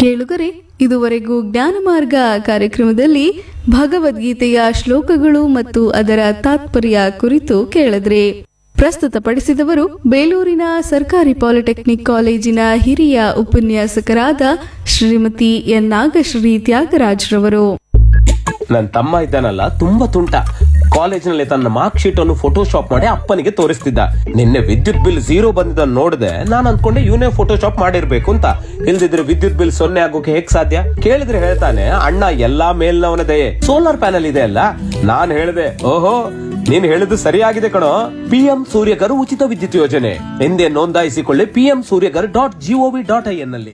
ಕೇಳುಗರೆ ಇದುವರೆಗೂ ಜ್ಞಾನ ಮಾರ್ಗ ಕಾರ್ಯಕ್ರಮದಲ್ಲಿ ಭಗವದ್ಗೀತೆಯ ಶ್ಲೋಕಗಳು ಮತ್ತು ಅದರ ತಾತ್ಪರ್ಯ ಕುರಿತು ಕೇಳಿದ್ರಿ ಪ್ರಸ್ತುತಪಡಿಸಿದವರು ಬೇಲೂರಿನ ಸರ್ಕಾರಿ ಪಾಲಿಟೆಕ್ನಿಕ್ ಕಾಲೇಜಿನ ಹಿರಿಯ ಉಪನ್ಯಾಸಕರಾದ ಶ್ರೀಮತಿ ಎನ್ ನಾಗಶ್ರೀ ತ್ಯಾಗರಾಜ್ರವರು ನನ್ನ ತಮ್ಮ ಇದ್ದಾನಲ್ಲ ತುಂಬಾ ತುಂಟ ಕಾಲೇಜಿನಲ್ಲಿ ತನ್ನ ಮಾರ್ಕ್ ಶೀಟ್ ಅನ್ನು ಫೋಟೋಶಾಪ್ ಮಾಡಿ ಅಪ್ಪನಿಗೆ ತೋರಿಸ್ತಿದ್ದ ನಿನ್ನೆ ವಿದ್ಯುತ್ ಬಿಲ್ ಝೀರೋ ಬಂದಿದ್ದ ನೋಡಿದೆ ನಾನು ಅನ್ಕೊಂಡೆ ಇವನೇ ಫೋಟೋಶಾಪ್ ಮಾಡಿರ್ಬೇಕು ಅಂತ ಇಲ್ದಿದ್ರೆ ವಿದ್ಯುತ್ ಬಿಲ್ ಸೊನ್ನೆ ಆಗೋಕೆ ಹೇಗ್ ಸಾಧ್ಯ ಕೇಳಿದ್ರೆ ಹೇಳ್ತಾನೆ ಅಣ್ಣ ಎಲ್ಲಾ ಮೇಲ್ನವನ ದಯೆ ಸೋಲಾರ್ ಪ್ಯಾನಲ್ ಇದೆ ಅಲ್ಲ ನಾನ್ ಹೇಳ್ದೆ ಓಹೋ ನೀನ್ ಹೇಳಿದ್ದು ಸರಿಯಾಗಿದೆ ಕಣೋ ಪಿಎಂ ಸೂರ್ಯಗರ್ ಉಚಿತ ವಿದ್ಯುತ್ ಯೋಜನೆ ಎಂದೇ ನೋಂದಾಯಿಸಿಕೊಳ್ಳಿ PM Suryaghar dot GOV dot I N ನಲ್ಲಿ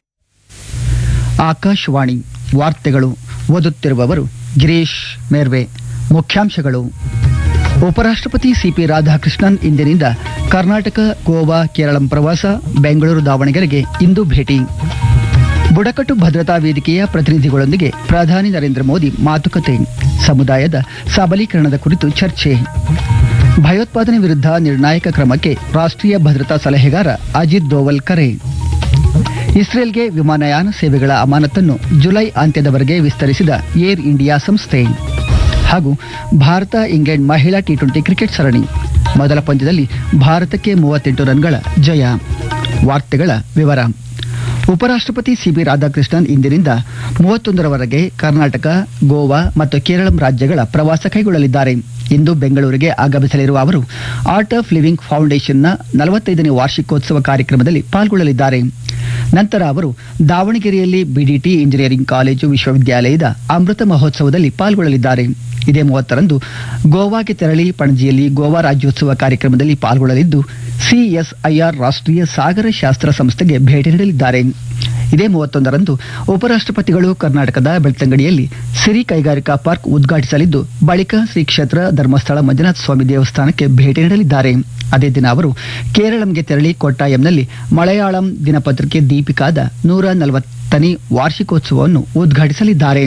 ಆಕಾಶವಾಣಿ ವಾರ್ತೆಗಳು ಓದುತ್ತಿರುವವರು ಗಿರೀಶ್ ಮೇರ್ವೆ ಮುಖ್ಯಾಂಶಗಳು ಉಪರಾಷ್ಟ್ರಪತಿ ಸಿಪಿ ರಾಧಾಕೃಷ್ಣನ್ ಇಂದಿನಿಂದ ಕರ್ನಾಟಕ ಗೋವಾ ಕೇರಳಂ ಪ್ರವಾಸ ಬೆಂಗಳೂರು ದಾವಣಗೆರೆಗೆ ಇಂದು ಭೇಟಿ ಬುಡಕಟ್ಟು ಭದ್ರತಾ ವೇದಿಕೆಯ ಪ್ರತಿನಿಧಿಗಳೊಂದಿಗೆ ಪ್ರಧಾನಿ ನರೇಂದ್ರ ಮೋದಿ ಮಾತುಕತೆ ಸಮುದಾಯದ ಸಬಲೀಕರಣದ ಕುರಿತು ಚರ್ಚೆ ಭಯೋತ್ಪಾದನೆ ವಿರುದ್ಧ ನಿರ್ಣಾಯಕ ಕ್ರಮಕ್ಕೆ ರಾಷ್ಟ್ರೀಯ ಭದ್ರತಾ ಸಲಹೆಗಾರ ಅಜಿತ್ ದೋವಲ್ ಕರೆ ಇಸ್ರೇಲ್ಗೆ ವಿಮಾನಯಾನ ಸೇವೆಗಳ ಅಮಾನತನ್ನು ಜುಲೈ ಅಂತ್ಯದವರೆಗೆ ವಿಸ್ತರಿಸಿದ ಏರ್ ಇಂಡಿಯಾ ಸಂಸ್ಥೆ ಹಾಗೂ ಭಾರತ ಇಂಗ್ಲೆಂಡ್ ಮಹಿಳಾ ಟಿ ಟ್ವೆಂಟಿ ಕ್ರಿಕೆಟ್ ಸರಣಿ ಮೊದಲ ಪಂದ್ಯದಲ್ಲಿ ಭಾರತಕ್ಕೆ ಮೂವತ್ತೆಂಟು ರನ್ಗಳ ಜಯ ವಾರ್ತೆಗಳ ವಿವರ ಉಪರಾಷ್ಟ್ರಪತಿ ಸಿಬಿ ರಾಧಾಕೃಷ್ಣನ್ ಇಂದಿನಿಂದ ಮೂವತ್ತೊಂದರವರೆಗೆ ಕರ್ನಾಟಕ ಗೋವಾ ಮತ್ತು ಕೇರಳಂ ರಾಜ್ಯಗಳ ಪ್ರವಾಸ ಕೈಗೊಳ್ಳಲಿದ್ದಾರೆ ಇಂದು ಬೆಂಗಳೂರಿಗೆ ಆಗಮಿಸಲಿರುವ ಅವರು ಆರ್ಟ್ ಆಫ್ ಲಿವಿಂಗ್ ಫೌಂಡೇಶನ್ನ ನಲವತ್ತೈದನೇ ವಾರ್ಷಿಕೋತ್ಸವ ಕಾರ್ಯಕ್ರಮದಲ್ಲಿ ಪಾಲ್ಗೊಳ್ಳಲಿದ್ದಾರೆ ನಂತರ ಅವರು ದಾವಣಗೆರೆಯಲ್ಲಿ ಬಿಡಿಟಿ ಇಂಜಿನಿಯರಿಂಗ್ ಕಾಲೇಜು ವಿಶ್ವವಿದ್ಯಾಲಯದ ಅಮೃತ ಮಹೋತ್ಸವದಲ್ಲಿ ಪಾಲ್ಗೊಳ್ಳಲಿದ್ದಾರೆ ಇದೇ ಮೂವತ್ತರಂದು ಗೋವಾಗೆ ತೆರಳಿ ಪಣಜಿಯಲ್ಲಿ ಗೋವಾ ರಾಜ್ಯೋತ್ಸವ ಕಾರ್ಯಕ್ರಮದಲ್ಲಿ ಪಾಲ್ಗೊಳ್ಳಲಿದ್ದು ಸಿಎಸ್ಐಆರ್ ರಾಷ್ಟ್ರೀಯ ಸಾಗರ ಶಾಸ್ತ್ರ ಸಂಸ್ಥೆಗೆ ಭೇಟಿ ನೀಡಲಿದ್ದಾರೆ ಇದೇ ಮೂವತ್ತೊಂದರಂದು ಉಪರಾಷ್ಟ್ರಪತಿಗಳು ಕರ್ನಾಟಕದ ಬೆಳ್ತಂಗಡಿಯಲ್ಲಿ ಸಿರಿ ಕೈಗಾರಿಕಾ ಪಾರ್ಕ್ ಉದ್ಘಾಟಿಸಲಿದ್ದು ಬಳಿಕ ಶ್ರೀ ಕ್ಷೇತ್ರ ಧರ್ಮಸ್ಥಳ ಮಂಜುನಾಥ ಸ್ವಾಮಿ ದೇವಸ್ಥಾನಕ್ಕೆ ಭೇಟಿ ನೀಡಲಿದ್ದಾರೆ ಅದೇ ದಿನ ಅವರು ಕೇರಳಂಗೆ ತೆರಳಿ ಕೊಟ್ಟಾಯಂನಲ್ಲಿ ಮಲಯಾಳಂ ದಿನಪತ್ರಿಕೆ ದೀಪಿಕಾದ ನೂರ ನಲವತ್ತನೇ ವಾರ್ಷಿಕೋತ್ಸವವನ್ನು ಉದ್ಘಾಟಿಸಲಿದ್ದಾರೆ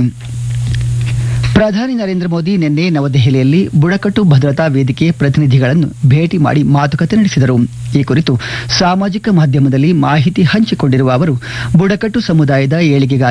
ಪ್ರಧಾನಿ ನರೇಂದ್ರ ಮೋದಿ ನಿನ್ನೆ ನವದೆಹಲಿಯಲ್ಲಿ ಬುಡಕಟ್ಟು ಭದ್ರತಾ ವೇದಿಕೆ ಪ್ರತಿನಿಧಿಗಳನ್ನು ಭೇಟಿ ಮಾಡಿ ಮಾತುಕತೆ ನಡೆಸಿದರು ಈ ಕುರಿತು ಸಾಮಾಜಿಕ ಮಾಧ್ಯಮದಲ್ಲಿ ಮಾಹಿತಿ ಹಂಚಿಕೊಂಡಿರುವ ಅವರು ಬುಡಕಟ್ಟು ಸಮುದಾಯದ ಏಳಿಗೆಗಾಗಿ